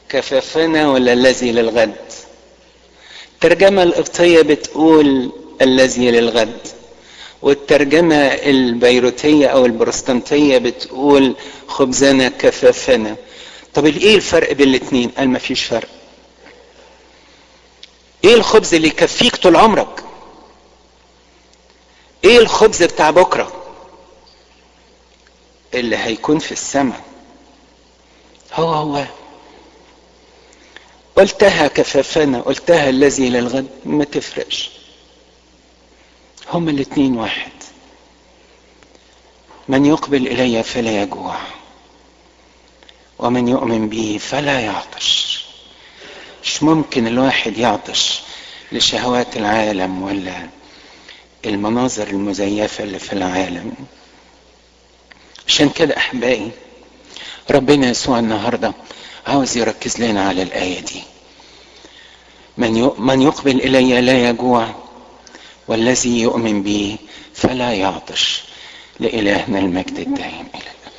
كفافنا ولا الذي للغد الترجمة القبطية بتقول الذي للغد والترجمة البيروتية أو البروستانتية بتقول خبزنا كفافنا طب ايه الفرق بين الاتنين قال مفيش فرق ايه الخبز اللي يكفيك طول عمرك ايه الخبز بتاع بكرة اللي هيكون في السماء هو هو قلتها كفافنا قلتها الذي للغد ما تفرقش هما الاتنين واحد من يقبل الي فلا يجوع ومن يؤمن بي فلا يعطش مش ممكن الواحد يعطش لشهوات العالم ولا المناظر المزيفة اللي في العالم عشان كده أحبائي ربنا يسوع النهاردة عاوز يركز لنا على الآية دي من من يقبل إلي لا يجوع والذي يؤمن بي فلا يعطش لإلهنا المجد الدائم إلى